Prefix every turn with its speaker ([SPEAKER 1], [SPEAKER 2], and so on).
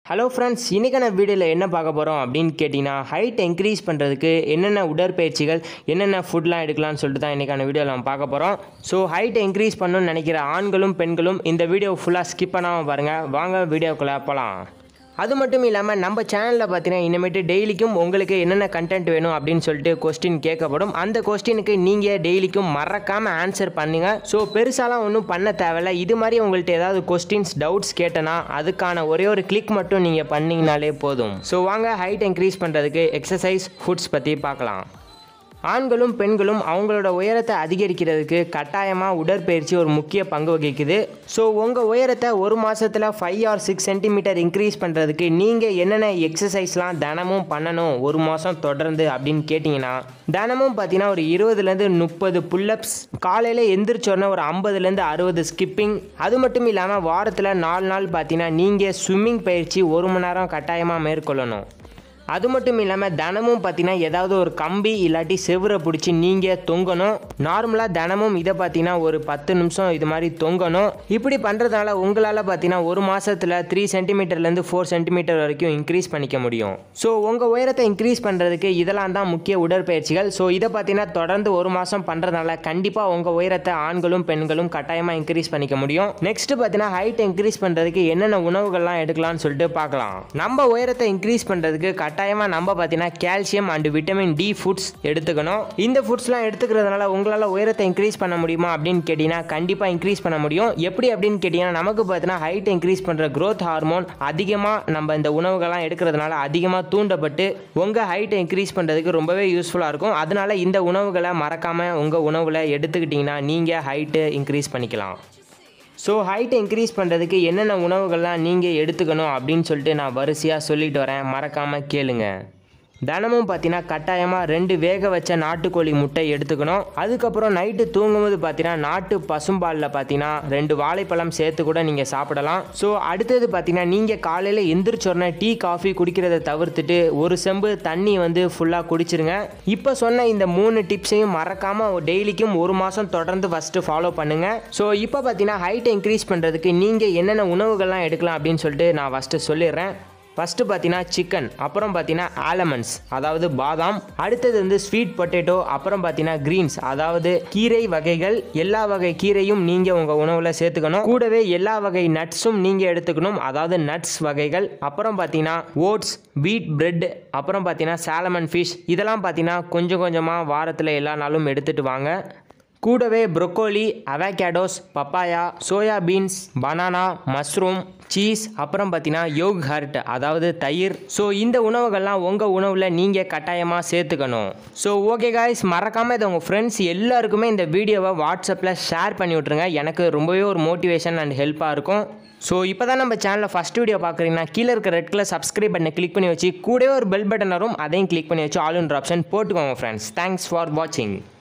[SPEAKER 1] hello friends இன்றைக்கான வீடியோவில் என்ன பார்க்க போகிறோம் அப்படின்னு கேட்டிங்கன்னா ஹைட் இன்க்ரீஸ் பண்ணுறதுக்கு என்னென்ன உடற்பயிற்சிகள் என்னென்ன ஃபுட்லாம் எடுக்கலாம்னு சொல்லிட்டு தான் இன்றைக்கான வீடியோவில் நம்ம பார்க்க போகிறோம் ஸோ ஹைட்டை இன்க்ரீஸ் பண்ணணும்னு நினைக்கிற ஆண்களும் பெண்களும் இந்த வீடியோ ஃபுல்லாக ஸ்கிப் பண்ணாமல் பாருங்கள் வாங்க வீடியோக்குள்ளே போகலாம் அது மட்டும் இல்லாமல் நம்ம சேனலில் பார்த்தீங்கன்னா இனிமேட்டு டெய்லிக்கும் உங்களுக்கு என்னென்ன கண்டென்ட் வேணும் அப்படின்னு சொல்லிட்டு கொஸ்டின் கேட்கப்படும் அந்த கொஸ்டினுக்கு நீங்கள் டெய்லிக்கும் மறக்காமல் ஆன்சர் பண்ணுங்க ஸோ பெருசாலாம் ஒன்றும் பண்ண தேவையில்ல இது மாதிரி உங்கள்கிட்ட ஏதாவது கொஸ்டின்ஸ் டவுட்ஸ் கேட்டனா அதுக்கான ஒரே ஒரு கிளிக் மட்டும் நீங்கள் பண்ணீங்கனாலே போதும் ஸோ வாங்க ஹைட் இன்க்ரீஸ் பண்ணுறதுக்கு எக்ஸசைஸ் ஃபுட்ஸ் பற்றி பார்க்கலாம் ஆண்களும் பெண்களும் அவங்களோட உயரத்தை அதிகரிக்கிறதுக்கு கட்டாயமாக உடற்பயிற்சி ஒரு முக்கிய பங்கு வகிக்குது ஸோ உங்கள் உயரத்தை ஒரு மாதத்தில் five or six centimetre increase பண்ணுறதுக்கு நீங்கள் என்னென்ன எக்ஸசைஸ்லாம் தினமும் பண்ணணும் ஒரு மாதம் தொடர்ந்து அப்படின்னு கேட்டிங்கன்னா தினமும் பார்த்தீங்கன்னா ஒரு இருபதுலேருந்து முப்பது புல்லப்ஸ் காலையில் எந்திரிச்சோடனே ஒரு ஐம்பதுலேருந்து அறுபது ஸ்கிப்பிங் அது மட்டும் இல்லாமல் வாரத்தில் நாலு நாள் பார்த்தீங்கன்னா நீங்கள் ஸ்விம்மிங் பயிற்சி ஒரு மணி நேரம் கட்டாயமாக மேற்கொள்ளணும் அது மட்டும் இல்லாமல் தினமும் பார்த்தீங்கன்னா ஏதாவது ஒரு கம்பி இல்லாட்டி செவுரை பிடிச்சி நீங்கள் தொங்கணும் நார்மலாக தினமும் இதை பார்த்தீங்கன்னா ஒரு பத்து நிமிஷம் இது மாதிரி தொங்கணும் இப்படி பண்ணுறதால உங்களால் பார்த்தீங்கன்னா ஒரு மாதத்தில் த்ரீ சென்டிமீட்டர்லேருந்து ஃபோர் சென்டிமீட்டர் வரைக்கும் இன்க்ரீஸ் பண்ணிக்க முடியும் ஸோ உங்கள் உயரத்தை இன்க்ரீஸ் பண்ணுறதுக்கு இதெல்லாம் தான் முக்கிய உடற்பயிற்சிகள் ஸோ இதை பார்த்தீங்கன்னா தொடர்ந்து ஒரு மாதம் பண்ணுறதுனால கண்டிப்பாக உங்கள் உயரத்தை ஆண்களும் பெண்களும் கட்டாயமாக இன்க்ரீஸ் பண்ணிக்க முடியும் நெக்ஸ்ட் பார்த்தீங்கன்னா ஹைட் இன்க்ரீஸ் பண்ணுறதுக்கு என்னென்ன உணவுகள்லாம் எடுக்கலாம்னு சொல்லிட்டு பார்க்கலாம் நம்ம உயரத்தை இன்க்ரீஸ் பண்ணுறதுக்கு கட்டாயமாக நம்ம பார்த்தீங்கன்னா calcium and vitamin D foods எடுத்துக்கணும் இந்த ஃபுட்ஸ்லாம் எடுத்துக்கிறதுனால உங்களால் உயரத்தை இன்க்ரீஸ் பண்ண முடியுமா அப்படின்னு கேட்டிங்கன்னா கண்டிப்பாக இன்க்ரீஸ் பண்ண முடியும் எப்படி அப்படின்னு கேட்டிங்கன்னா நமக்கு பார்த்தீங்கன்னா ஹைட் இன்க்ரீஸ் பண்ணுற growth ஹார்மோன் அதிகமாக நம்ம இந்த உணவுகள்லாம் எடுக்கிறதுனால அதிகமாக தூண்டப்பட்டு உங்கள் ஹைட்டை இன்க்ரீஸ் பண்ணுறதுக்கு ரொம்பவே யூஸ்ஃபுல்லாக இருக்கும் அதனால இந்த உணவுகளை மறக்காமல் உங்கள் உணவில் எடுத்துக்கிட்டிங்கன்னா நீங்கள் ஹைட்டு இன்க்ரீஸ் பண்ணிக்கலாம் ஸோ ஹைட்டை இன்க்ரீஸ் பண்ணுறதுக்கு என்னென்ன உணவுகள்லாம் நீங்கள் எடுத்துக்கணும் அப்படின்னு சொல்லிட்டு நான் வரிசையாக சொல்லிட்டு வரேன் மறக்காமல் கேளுங்க தினமும் பார்த்தீங்கன்னா கட்டாயமாக ரெண்டு வேக வச்ச நாட்டுக்கோழி முட்டை எடுத்துக்கணும் அதுக்கப்புறம் நைட்டு தூங்கும்போது பார்த்தீங்கன்னா நாட்டு பசும்பாலில் பார்த்தீங்கன்னா ரெண்டு வாழைப்பழம் சேர்த்து கூட நீங்கள் சாப்பிடலாம் ஸோ அடுத்தது பார்த்தீங்கன்னா நீங்கள் காலையில் எந்திரிச்ச உடனே டீ காஃபி குடிக்கிறத தவிர்த்துட்டு ஒரு செம்பு தண்ணி வந்து ஃபுல்லாக குடிச்சிருங்க இப்போ சொன்ன இந்த மூணு டிப்ஸையும் மறக்காமல் டெய்லிக்கும் ஒரு மாதம் தொடர்ந்து ஃபஸ்ட்டு ஃபாலோ பண்ணுங்கள் ஸோ இப்போ பார்த்தீங்கன்னா ஹைட்டை இன்க்ரீஸ் பண்ணுறதுக்கு நீங்கள் என்னென்ன உணவுகள்லாம் எடுக்கலாம் அப்படின்னு சொல்லிட்டு நான் ஃபஸ்ட்டு சொல்லிடுறேன் ஃபஸ்ட்டு பார்த்தீங்கன்னா சிக்கன் அப்புறம் பார்த்தீங்கன்னா ஆலமண்ட்ஸ் அதாவது பாதாம் அடுத்தது வந்து ஸ்வீட் பொட்டேட்டோ அப்புறம் பார்த்தீங்கன்னா கிரீன்ஸ் அதாவது கீரை வகைகள் எல்லா வகை கீரையும் நீங்கள் உங்கள் உணவில் சேர்த்துக்கணும் கூடவே எல்லா வகை நட்ஸும் நீங்கள் எடுத்துக்கணும் அதாவது நட்ஸ் வகைகள் அப்புறம் பார்த்தீங்கன்னா ஓட்ஸ் வீட் பிரெட் அப்புறம் பார்த்தீங்கன்னா சாலமன் ஃபிஷ் இதெல்லாம் பார்த்தீங்கன்னா கொஞ்சம் கொஞ்சமாக வாரத்தில் எல்லா நாளும் எடுத்துகிட்டு வாங்க கூடவே broccoli avocados papaya soya beans banana mushroom cheese அப்புறம் பார்த்தீங்கன்னா யோக் ஹர்ட் அதாவது தயிர் ஸோ இந்த உணவுகள்லாம் உங்கள் உணவில் நீங்கள் கட்டாயமாக சேர்த்துக்கணும் ஸோ ஓகே காய்ஸ் மறக்காமல் இதை உங்கள் ஃப்ரெண்ட்ஸ் எல்லாருக்குமே இந்த வீடியோவை வாட்ஸ்அப்பில் ஷேர் பண்ணி விட்ருங்க எனக்கு ரொம்பவே ஒரு மோட்டிவேஷன் அண்ட் ஹெல்ப்பாக இருக்கும் ஸோ இப்போ தான் நம்ம சேனலில் ஃபஸ்ட் வீடியோ பார்க்குறீங்கன்னா கீழே இருக்க ரெட் கலர் சப்ஸ்கிரைப் பண்ணி கிளிக் பண்ணி வச்சு கூடவே ஒரு பெல் பட்டன் வரும் அதையும் கிளிக் பண்ணி வச்சு ஆல் இன் ஆப்ஷன் போட்டுக்கோங்க ஃப்ரெண்ட்ஸ் தேங்க்ஸ் ஃபார் வாட்சிங்